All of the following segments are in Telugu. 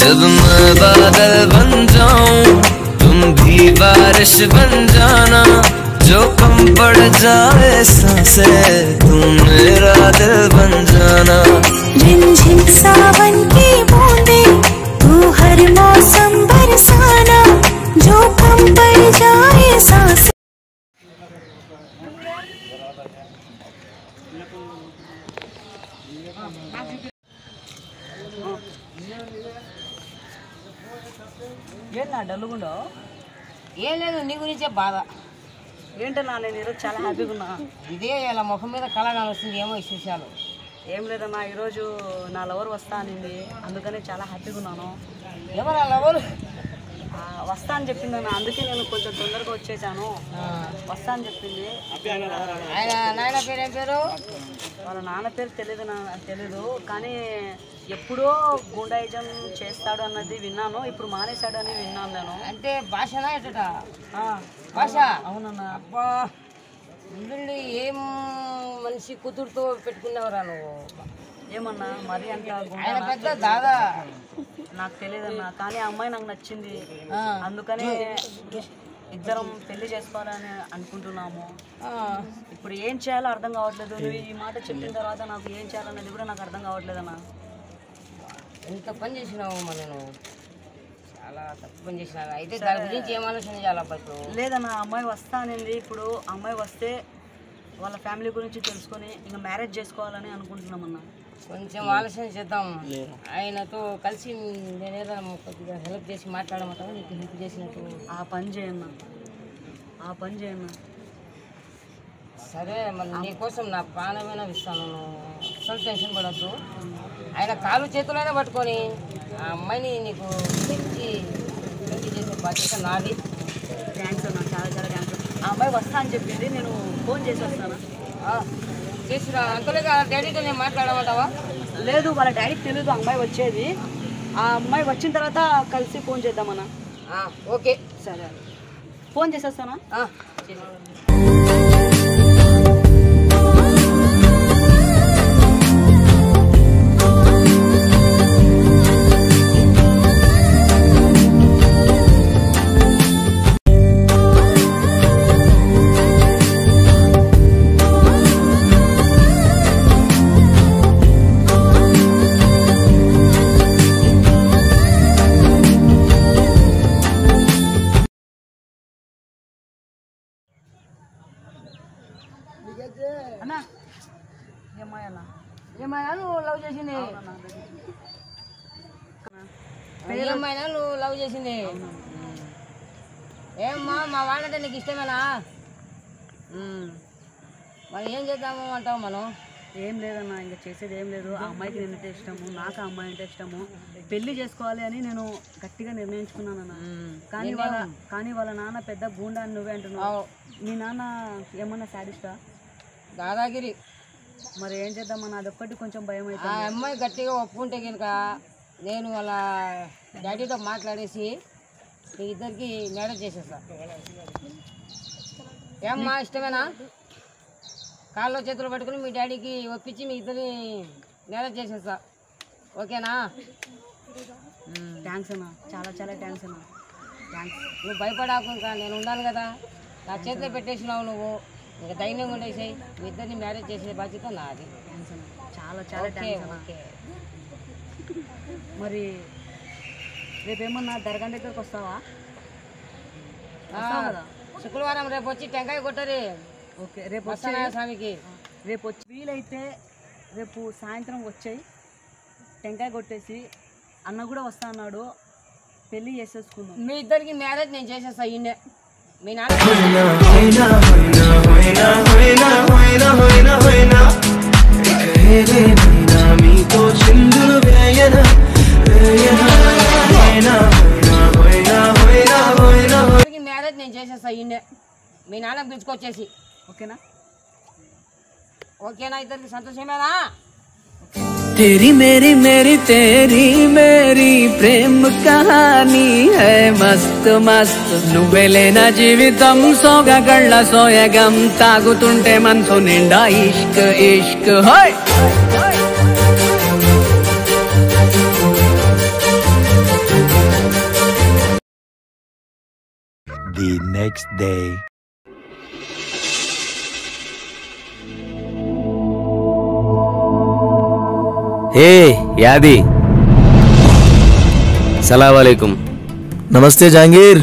जब मैं बादल बन जाऊं तुम भी बारिश बन जाना जो कम पड़ जाए सांसें तुम मेरा दिल बन जाना रिमझिम सावन की बूंदे तू हर मौसम बरसाना जो कम पड़ जाए सांस ఏంటన్నా డల్లుగుండో ఏం లేదు నీ గురించే బాధ ఏంటన్నా నేను ఈరోజు చాలా హ్యాపీగా ఉన్నా ఇదే ఇలా ముఖం మీద కళ కానొస్తుంది ఏమో విశేషాలు ఏం లేదన్నా ఈరోజు నా లవర్ వస్తా అనింది అందుకనే చాలా హ్యాపీగా ఉన్నాను ఎవరు అలా ఎవరు ఆ, వస్తా అని చెప్పిందన్న అందుకే నేను కొంచెం తొందరగా వచ్చేసాను వస్తా అని చెప్పింది ఆయన నాయన పేరు ఏం పేరు వాళ్ళ నాన్న పేరు తెలియదు నా తెలీదు కానీ ఎప్పుడో గుండాయిజం చేస్తాడు అన్నది విన్నాను ఇప్పుడు మానేశాడు అని విన్నాను నేను అంటే భాషనా ఎటట ఆ, భాష అవునన్నా అబ్బా ఉండండి ఏం మనిషి కూతురుతో పెట్టుకున్నావురా నువ్వు ఏమన్నా మరీ అంత ఆయన గుండా పెద్ద దాదా నాకు తెలియదన్నా కానీ ఆ అమ్మాయి నాకు నచ్చింది ఆ. అందుకనే ఇద్దరం పెళ్లి చేసుకోవాలని అనుకుంటున్నాము ఆ, ఇప్పుడు ఏం చేయాలో అర్థం కావట్లేదు నువ్వు ఈ మాట చెప్పిన తర్వాత నాకు ఏం చేయాలన్నది కూడా నాకు అర్థం కావట్లేదన్నా ఎంత పని చేసినావు మన నువ్వు చాలా తప్పు పని చేసినావు అయితే దాని గురించి ఏం ఆలోచన చేయాలబ్బా ఇప్పుడు లేదన్నా ఆ అమ్మాయి వస్తా అనింది ఇప్పుడు ఆ అమ్మాయి వస్తే వాళ్ళ ఫ్యామిలీ గురించి తెలుసుకొని ఇంకా మ్యారేజ్ చేసుకోవాలని అనుకుంటున్నామన్నా కొంచెం ఆలోచన చేద్దాం ఆయనతో కలిసి నేనేదో కొద్దిగా హెల్ప్ చేసి మాట్లాడమంటావా నీకు హెల్ప్ చేసినట్టు ఆ పని చేయన్నా ఆ పని చేయన్నా సరే మరి నీకోసం నా ప్రాణమైన ఇస్తాను నువ్వు అసలు టెన్షన్ పడద్దు ఆయన కాలు చేతులైనా పట్టుకొని ఆ అమ్మాయిని నీకు తెచ్చి పెళ్లి చేసే బాధ్యత నాది థ్యాంక్స్ అన్న చాలా చాలా థ్యాంక్స్ ఆ అమ్మాయి వస్తా అని చెప్పింది నేను ఫోన్ చేసి వస్తాను ఆ, చేసిరా అంతలేగా డాడీతో నేను మాట్లాడమంటావా లేదు వాళ్ళ డాడీకి తెలియదు ఆ అమ్మాయి వచ్చేది ఆ అమ్మాయి వచ్చిన తర్వాత కలిసి ఫోన్ చేద్దామన్నా ఆ, ఓకే సరే ఫోన్ చేసేస్తానా ఆ, చేసి. అన్నా ఈ అమ్మాయి అన్న ఏమైనా నువ్వు లవ్ చేసింది ఏమైనా నువ్వు లవ్ చేసింది ఏమ్మా మా వాళ్ళంటే నీకు ఇష్టమేనా మ్మ్. మరి ఏం చేద్దాము అంటావు మనం ఏం లేదన్నా ఇంకా చేసేది ఏం లేదు ఆ అమ్మాయికి నేనంటే ఇష్టము నాకు ఆ అమ్మాయి అంటే ఇష్టము పెళ్లి చేసుకోవాలి అని నేను గట్టిగా నిర్ణయించుకున్నానన్న కానీ వాళ్ళ కానీ వాళ్ళ నాన్న పెద్ద గూండా అని నువ్వే అంటున్నావు అవు. మీ నాన్న ఏమన్నా సాడిస్టా దాదాగిరి మరి ఏం చేద్దామన్నా అదొక్కటి కొంచెం భయం ఆ అవుతుంది అమ్మాయి గట్టిగా ఒప్పుకుంటే కనుక నేను వాళ్ళ డాడీతో మాట్లాడేసి మీ ఇద్దరికి మ్యారేజ్ చేసేస్తా ఏమ్మా ఇష్టమేనా కాళ్ళు చేతులు పట్టుకుని మీ డాడీకి ఒప్పించి మీ ఇద్దరిని మ్యారేజ్ చేసేస్తా ఓకేనా థ్యాంక్స్ అన్న చాలా చాలా థ్యాంక్స్ అన్న థ్యాంక్స్ నువ్వు భయపడాకు ఇంకా నేను ఉన్నాను కదా నా చేతిలో పెట్టేసినావు నువ్వు ఇంకా ధైర్యంగా ఉండేసాయి మీ ఇద్దరిని మ్యారేజ్ చేసే బాధ్యత నాది థ్యాంక్స్ అన్న చాలా చాలా ఓకే థ్యాంక్స్ అన్న ఓకే మరి రేపేమన్నా దర్గా దగ్గరకు వస్తావా ఆ, వస్తావు కదా శుక్రవారం రేపు వచ్చి టెంకాయ కొట్టరి ఓకే రేపు వచ్చి వస్తానా స్వామికి రేపు వచ్చి వీలైతే రేపు సాయంత్రం వచ్చాయి టెంకాయ కొట్టేసి అన్న కూడా వస్తా అన్నాడు పెళ్ళి చేసేసుకుందాం మీ ఇద్దరికి మ్యారేజ్ నేను చేసేస్తా ఈయనే మీ నాన్న होइना होइना होइना होइना होइना होइना होइना ఏదే నైనా మీతో చిందులు వేయన వేయన హోయినా హోయినా హోయినా హోయినా హోయినా ఇద్దరికి మ్యారేజ్ నేను చేసేస్తా ఈయనే మీ నాన్న పిలుచుకొచ్చేసి ఓకేనా ఓకేనా ఇద్దరికి సంతోషమేనా तेरी मेरी मेरी तेरी मेरी प्रेम कहानी है मस्त मस्त నువ్వెలేన జీవితం సోగగళ్ళ సోయగం తాగుతుంటే మనసు నిండా ఇష్క్ ఇష్క్ హోయ్ the next day. ఏ యాది సలాం నమస్తే జహాంగీర్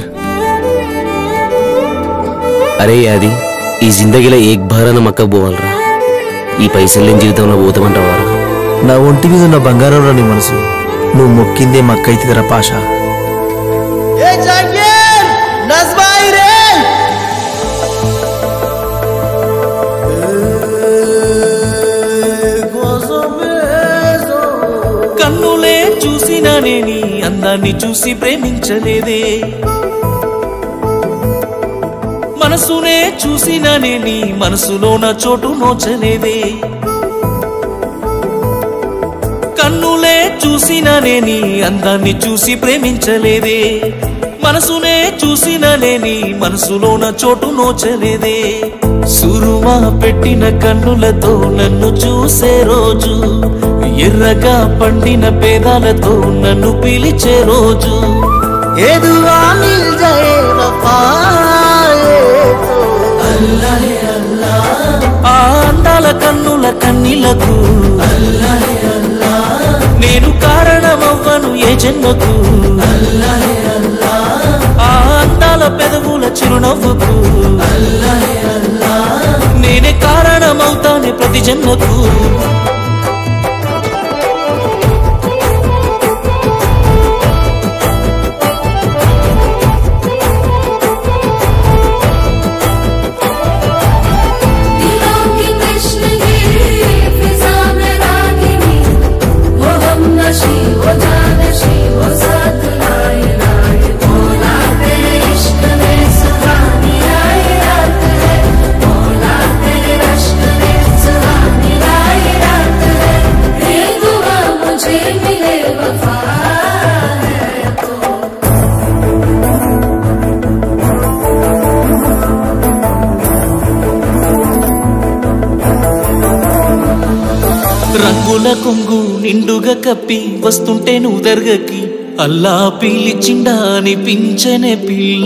అరే యాది ఈ జిందగీలో ఏక్ భారన మక్క పోవాలరా ఈ పైసలు లేని జీవితంలో పోతామంటావారా నా ఒంటి మీద ఉన్న బంగారం నీ మనసు నువ్వు మొక్కిందే మక్కైతుందిరా పాషా కన్నులే చూసినానే నీ అందాన్ని చూసి ప్రేమించలేదే మనసునే చూసినానే నీ మనసులో నా చోటు నోచలేదే కన్నులే చూసినానే నీ అందాన్ని చూసి ప్రేమించలేదే మనసునే చూసినానే నీ మనసులో నా చోటు నోచలేదే సురుమా పెట్టిన కన్నులతో నన్ను చూసే రోజు ఎర్రగా పండిన పేదాలతో నన్ను పిలిచే రోజు ఎదువా మిల్ జాయే వఫాయే ఆ అందాల కన్నుల కన్నీలకు నేను కారణమవ్వను ఏ జన్మకు ఆ అందాల పెదవుల చిరునవ్వుకు నేనే కారణమవుతానే ప్రతి జన్మకు दिलों की कृष्णगिरी फिजा में रागिनी वो हम नशी वो जानशी वो साथ लाए लाए बोला तेरे इश्क में सुहानी आए रात है बोला तेरे इश्क में सुहानी आए रात है ये दुआ मुझे मिले वफा है तो రంగుల కొంగు నిండుగా కప్పి వస్తుంటే నువ్వు దర్గకి అల్లా పిలిచిండా అనిపించనే పిల్ల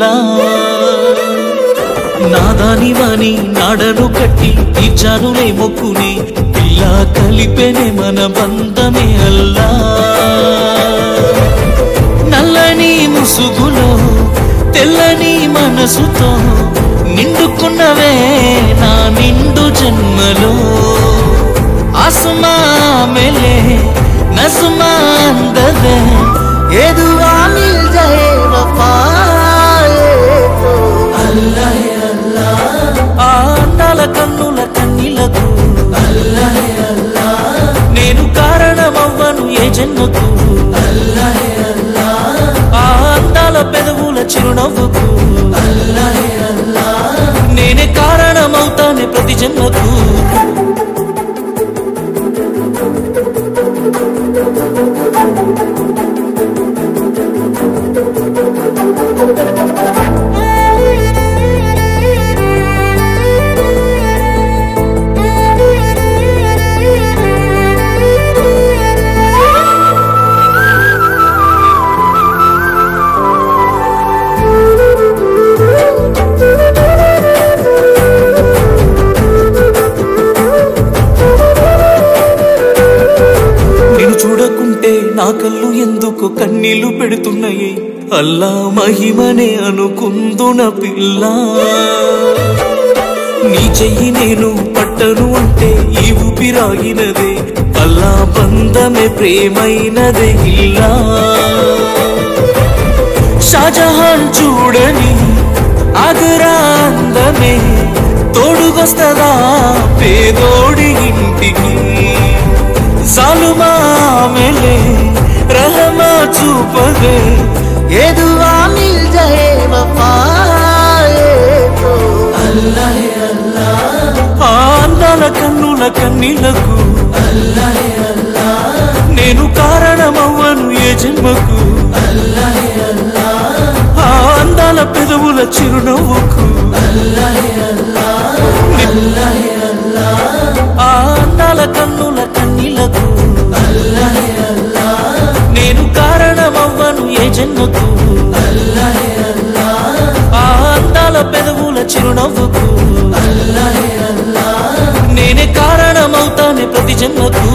నాదాని వాని నాడను కట్టి తీర్చానులే మొక్కుని పిల్ల కలిపెనే మన బంధమే అల్లా నల్లని ముసుగులో తెల్లని మనసుతో నిండుకున్నవే నా నిండు జన్మలో ఆసుమా మెలే నసుమా అందదే ఎదువా మిల్ జాయే వఫాయే ఆ అందాల కన్నుల కన్నీలకు నేను కారణమవ్వను ఏ జన్మకు ఆ అందాల పెదవుల చిరునవ్వుకు నేనే కారణమవుతానే ప్రతి జన్మకు నేను చూడకుంటే నా కళ్ళు ఎందుకు కన్నీళ్లు పెడుతున్నాయి అల్లా మహిమనే అనుకుందున పిల్ల నీ చెయ్యి నేను పట్టను అంటే ఈ ఊపిరాగినదే అల్లా బంధమే ప్రేమైనదే ఇల్లా షాజహాన్ చూడని ఆగరా అందమే తోడుగొస్తదా పేదోడి ఇంటికి జాలుమామెలే రహమా చూపదే ఎదువా మిల్ జాయే వఫాయే ఆ అందాల కన్నుల కన్నీళ్లకు నేను కారణమవ్వను ఏ జన్మకు ఆ అందాల పెదవుల చిరునవ్వుకు ఆ అందాల కన్నుల కన్నీళ్లకు నేను కారణమవ్వను ఏ జన్మకు ఆ అందాల అందాల పెదవుల చిరునవ్వుకు నేనే కారణమవుతానే ప్రతి జన్మకు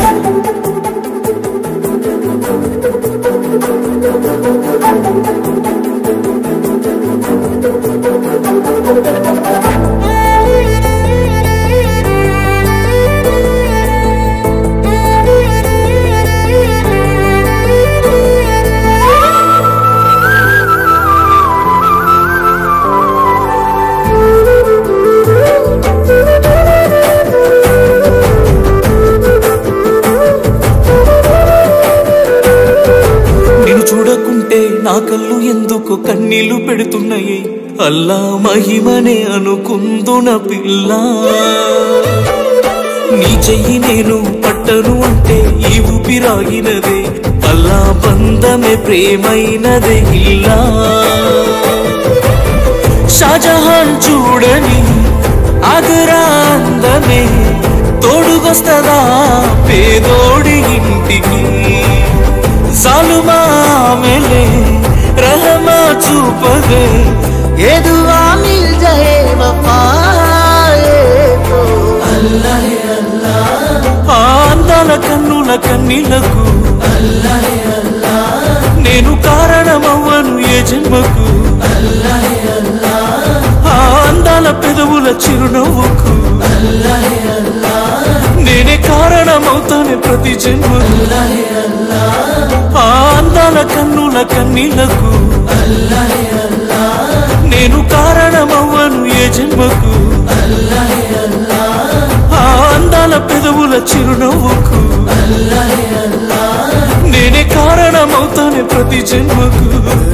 నిన్ను చూడకుంటే నా కళ్ళు ఎందుకు కన్నీళ్లు పెడుతున్నాయి అల్లా మహిమనే అనుకుందున పిల్ల నీ చెయ్యి నేను పట్టను అంటే ఈ ఊపిరాగినదే అల్లా బంధమే ప్రేమైనదే ఇల్లా షాజహాన్ చూడని ఆగ్రా అందమే తోడుగొస్తదా పేదోడి ఇంటికి జాలుమామెలే रहमा చూపదే ఏదువా మిల్ జహే వఫాయే తో ఆ అందాల కన్నుల కన్నీళ్లకు నేను కారణమవ్వను ఏ జన్మకు ఆ అందాల పెదవుల చిరునవ్వుకు నేనే కారణమవుతానే ప్రతి జన్మకు ఆ అందాల కన్నుల కన్నీళ్లకు నేను కారణమవ్వను ఏ జన్మకు ఆ అందాల పెదవుల చిరునవ్వుకు నేనే కారణమవుతానే ప్రతి జన్మకు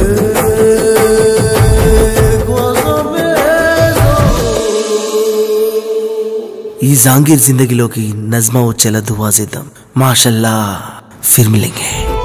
ఈ జాంగీర్ జిందగీలోకి నజ్మా వచ్చేలా దువా చేద్దాం మాషల్లా ఫిర్ మిలేంగే